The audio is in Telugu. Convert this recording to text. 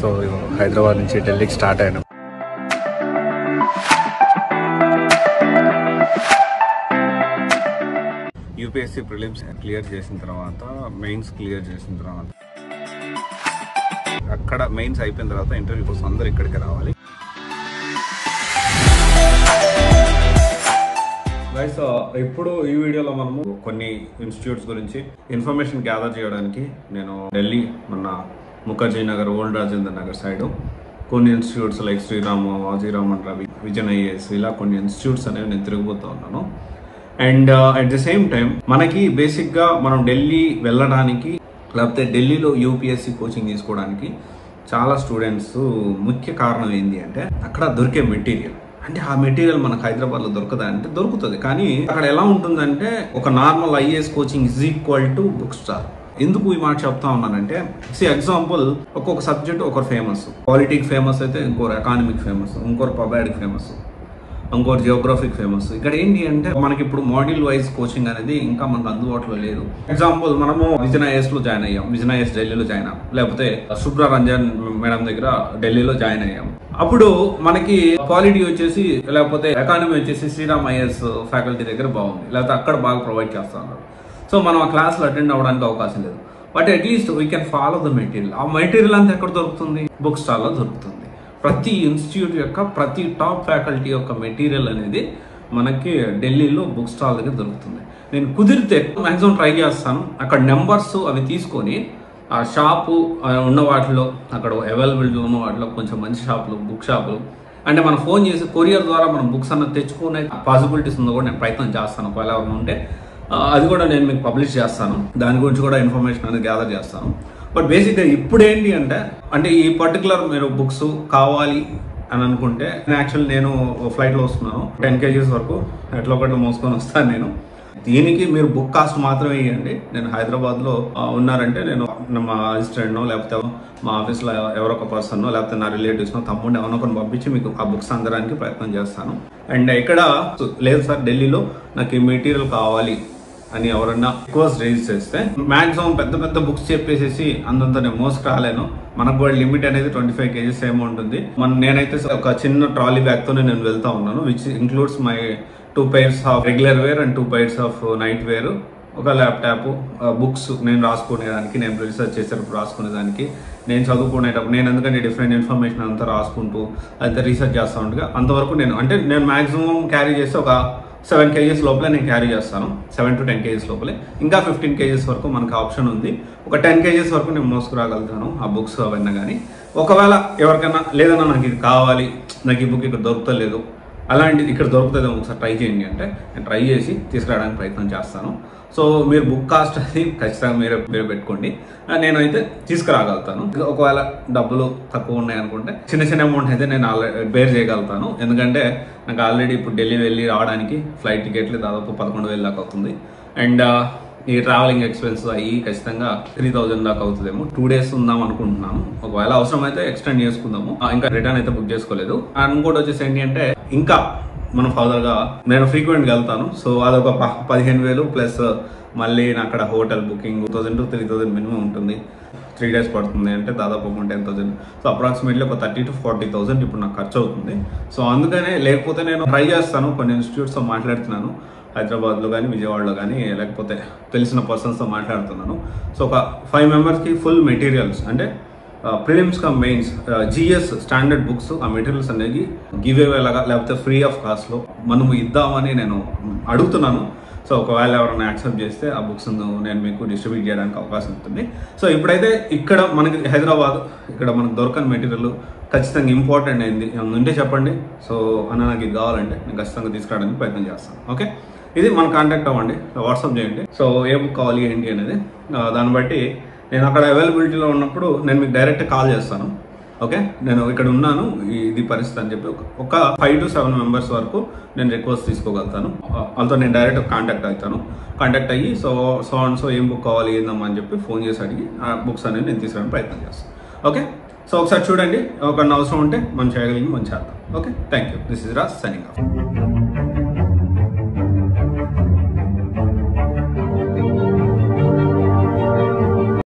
సో హైదరాబాద్ నుంచి ఢిల్లీకి స్టార్ట్ అయినాం యూపీఎస్సీ ప్రిలిమ్స్ క్లియర్ చేసిన తర్వాత మెయిన్స్ క్లియర్ చేసిన తర్వాత అక్కడ మెయిన్స్ అయిపోయిన తర్వాత ఇంటర్వ్యూ కోసం అందరు ఇక్కడికి రావాలి గైస్ ఇప్పుడు ఈ వీడియోలో మనము కొన్ని ఇన్స్టిట్యూట్స్ గురించి ఇన్ఫర్మేషన్ గ్యాదర్ చేయడానికి నేను ఢిల్లీ మన ముఖర్జీ నగర్ ఓల్డ్ రాజేందర్ నగర్ సైడ్ కొన్ని institutes like Sriram Vajiram and Ravi Vision IAS ఇలా కొన్ని ఇన్స్టిట్యూట్స్ అనేవి నేను తిరిగిపోతూ ఉన్నాను and at the same time మనకి బేసిక్గా మనం ఢిల్లీ వెళ్ళడానికి లేకపోతే ఢిల్లీలో యూపీఎస్సీ కోచింగ్ తీసుకోవడానికి చాలా స్టూడెంట్స్ ముఖ్య కారణం ఏంటి అంటే అక్కడ దొరికే మెటీరియల్ అంటే ఆ మెటీరియల్ మనకు హైదరాబాద్లో దొరకదా అంటే దొరుకుతుంది కానీ అక్కడ ఎలా ఉంటుందంటే ఒక normal IAS coaching is equal to book star ఎందుకు ఈ మాట చెప్తా ఉన్నానంటే సి ఎగ్జాంపుల్ ఒక్కొక్క సబ్జెక్ట్ ఒకరు ఫేమస్ పాలిటిక్ ఫేమస్ అయితే ఇంకోరు ఎకానమిక్ ఫేమస్ ఇంకోరు పబాడిక్ ఫేమస్ ఇంకోటి జియోగ్రఫిక్ ఫేమస్ ఇక్కడ ఏంటి అంటే మనకి ఇప్పుడు మాడ్యూల్ వైజ్ కోచింగ్ అనేది ఇంకా మనకు అందుబాటులో లేదు ఎగ్జాంపుల్ మనము విజయనైఎస్ లో జాయిన్ అయ్యాం విజయనైఎస్ ఢిల్లీలో జాయిన్ అయ్యాం లేకపోతే శుభ్ర రంజన్ మేడం దగ్గర ఢిల్లీలో జాయిన్ అయ్యాం అప్పుడు మనకి పాలిటీ వచ్చేసి లేకపోతే ఎకానమీ వచ్చేసి శ్రీరామ్ ఐఎస్ ఫ్యాకల్టీ దగ్గర బాగుంది లేకపోతే అక్కడ బాగా ప్రొవైడ్ చేస్తా ఉన్నారు సో మనం ఆ క్లాస్లో అటెండ్ అవ్వడానికి అవకాశం లేదు but at least we can follow the material ఆ మెటీరియల్ అంతా ఎక్కడ దొరుకుతుంది బుక్ స్టాల్లో దొరుకుతుంది ప్రతి ఇన్స్టిట్యూట్ యొక్క ప్రతి టాప్ ఫ్యాకల్టీ యొక్క మెటీరియల్ అనేది మనకి ఢిల్లీలో బుక్ స్టాల్ దగ్గర దొరుకుతుంది నేను కుదిరితే మ్యాక్సిమం ట్రై చేస్తాను అక్కడ నెంబర్స్ అవి తీసుకొని ఆ షాపు ఆ ఉన్న వాటిలో అక్కడ అవైలబిలిటీ ఉన్న వాటిలో కొంచెం మంచి షాపులు బుక్ షాపులు అంటే మనం ఫోన్ చేసి కొరియర్ ద్వారా మనం బుక్స్ అన్నది తెచ్చుకునే పాసిబిలిటీస్ ఉందో కూడా నేను ప్రయత్నం చేస్తాను ఒకవేళ ఎవరైనా ఉంటే ఆ, అది కూడా నేను మీకు పబ్లిష్ చేస్తాను దాని గురించి కూడా ఇన్ఫర్మేషన్ అనేది గ్యాదర్ చేస్తాను బట్ బేసిక్గా ఇప్పుడు ఏంటి అంటే అంటే ఈ పర్టికులర్ మీరు బుక్స్ కావాలి అని అనుకుంటే యాక్చువల్ నేను ఫ్లైట్లో వస్తున్నాను టెన్ కేజీస్ వరకు ఎట్లా ఒకటి మోసుకొని వస్తాను నేను దీనికి మీరు బుక్ కాస్ట్ మాత్రమే ఇవ్వండి నేను హైదరాబాద్లో ఆ, ఉన్నారంటే నేను మా అసిస్టెంట్నో లేకపోతే మా ఆఫీస్లో ఎవరో ఒక పర్సన్నో లేకపోతే నా రిలేటివ్స్నో తమ్ముడిని ఎవరినో ఒకరిని పంపించి మీకు ఆ బుక్స్ అందడానికి ప్రయత్నం చేస్తాను అండ్ ఇక్కడ లేదు సార్ ఢిల్లీలో నాకు ఈ మెటీరియల్ కావాలి అని ఎవరన్నా రిక్వెస్ట్ రేజ్ చేస్తే మాక్సిమం పెద్ద పెద్ద బుక్స్ చెప్పేసేసి అంతంత నేను మోసుకు రాలేను మనకు కూడా లిమిట్ అనేది ట్వంటీ ఫైవ్ కేజీస్ ఏమో ఉంటుంది మన నేనైతే ఒక చిన్న ట్రాలీ బ్యాగ్ తోనే నేను వెళ్తా ఉన్నాను which includes my two pairs of regular wear and two pairs of night wear ఒక ల్యాప్టాప్ బుక్స్ నేను రాసుకునేదానికి నేను రీసెర్చ్ చేసేటప్పుడు రాసుకునేదానికి నేను చదువుకునేటప్పుడు నేను ఎందుకంటే డిఫరెంట్ ఇన్ఫర్మేషన్ అంతా రాసుకుంటూ అంతా రీసెర్చ్ చేస్తూ ఉండగా అంతవరకు నేను అంటే నేను మాక్సిమం క్యారీ చేస్తే ఒక సెవెన్ కేజీస్ లోపలే నేను క్యారీ చేస్తాను సెవెన్ టు టెన్ కేజీస్ లోపలే ఇంకా ఫిఫ్టీన్ కేజీస్ వరకు మనకు ఆప్షన్ ఉంది ఒక టెన్ కేజీస్ వరకు నేను మోసుకురాగలుగుతాను ఆ బుక్స్ అవన్నీ కానీ ఒకవేళ ఎవరికైనా లేదన్నా నాకు ఇది కావాలి నాకు ఈ బుక్ ఇక్కడ దొరుకుతలేదు అలాంటిది ఇక్కడ దొరుకుతుంది ఒకసారి ట్రై చేయండి అంటే నేను ట్రై చేసి తీసుకురావడానికి ప్రయత్నం చేస్తాను సో మీరు బుక్ కాస్ట్ అది ఖచ్చితంగా మీరే మీరే పెట్టుకోండి ఆ, నేనైతే తీసుకురాగలుగుతాను ఒకవేళ డబ్బులు తక్కువ ఉన్నాయి అనుకుంటే చిన్న చిన్న అమౌంట్ అయితే నేను ఆల్రెడీ బేర్ చేయగలుగుతాను ఎందుకంటే నాకు ఆల్రెడీ ఇప్పుడు ఢిల్లీ వెళ్ళి రావడానికి ఫ్లైట్ టికెట్లు దాదాపు పదకొండు వేలు దాకా అవుతుంది అండ్ ఈ ట్రావెలింగ్ ఎక్స్పెన్స్ అయ్యి ఖచ్చితంగా త్రీ థౌజండ్ దాకా అవుతుందేమో టూ డేస్ ఉందాం అనుకుంటున్నాను ఒకవేళ అవసరం అయితే ఎక్స్టెండ్ చేసుకుందాము ఆ, ఇంకా రిటర్న్ అయితే బుక్ చేసుకోలేదు అండ్ ఇంకోటి వచ్చేసి ఏంటి అంటే ఇంకా మనం ఫర్దర్ గా నేను ఫ్రీక్వెంట్ గా వెళ్తాను సో అదొక ప- పదిహేను వేలు ప్లస్ మళ్ళీ నా అక్కడ hotel booking thousand to three thousand minimum ఉంటుంది త్రీ డేస్ పడుతుంది అంటే దాదాపు ఒక టెన్ థౌసండ్ సో అప్రాక్సిమేట్లీ ఒక థర్టీ టు ఫార్టీ థౌసండ్ ఇప్పుడు నాకు ఖర్చు అవుతుంది సో అందుకనే లేకపోతే నేను ట్రై చేస్తాను కొన్ని ఇన్స్టిట్యూట్స్తో మాట్లాడుతున్నాను హైదరాబాద్లో కానీ విజయవాడలో కానీ లేకపోతే తెలిసిన పర్సన్స్తో మాట్లాడుతున్నాను సో ఒక ఫైవ్ మెంబర్స్కి ఫుల్ మెటీరియల్స్ అంటే prelims cum mains GS standard books ఆ మెటీరియల్స్ అనేది గివ్ అవే లాగా లేకపోతే ఫ్రీ ఆఫ్ కాస్ట్లో మనము ఇద్దామని నేను అడుగుతున్నాను సో ఒకవేళ ఎవరైనా యాక్సెప్ట్ చేస్తే ఆ బుక్స్ నేను మీకు డిస్ట్రిబ్యూట్ చేయడానికి అవకాశం ఉంటుంది సో ఇప్పుడైతే ఇక్కడ మనకి హైదరాబాద్ ఇక్కడ మనకు దొరకని మెటీరియల్ ఖచ్చితంగా ఇంపార్టెంట్ అయింది ఏమన్నా ఉంటే చెప్పండి సో అన్న నాకు ఇది కావాలంటే నేను ఖచ్చితంగా తీసుకురావడానికి ప్రయత్నం చేస్తాను ఓకే ఇది మన కాంటాక్ట్ అవ్వండి వాట్సాప్ చేయండి సో ఏ బుక్ కావాలి ఏంటి అనేది ఆ, దాన్ని బట్టి నేను అక్కడ అవైలబిలిటీలో ఉన్నప్పుడు నేను మీకు డైరెక్ట్ కాల్ చేస్తాను ఓకే నేను ఇక్కడ ఉన్నాను ఈ- ఇది పరిస్థితి అని చెప్పి ఒక- ఒక ఫైవ్ టు సెవెన్ మెంబర్స్ వరకు నేను రిక్వెస్ట్ తీసుకోగలుగుతాను ఆ, వాళ్ళతో నేను డైరెక్ట్ కాంటాక్ట్ అవుతాను కాంటాక్ట్ అయ్యి సో సో అండ్ సో ఏం బుక్ కావాలి ఏందమ్మా అని చెప్పి ఫోన్ చేసి అడిగి ఆ బుక్స్ అనేది నేను తీసుకురావడానికి ప్రయత్నం చేస్తాను ఓకే సో ఒకసారి చూడండి ఒక అవసరం ఉంటే మనం చేయగలిగి మనం చేద్దాం okay thank you this is Raj signing of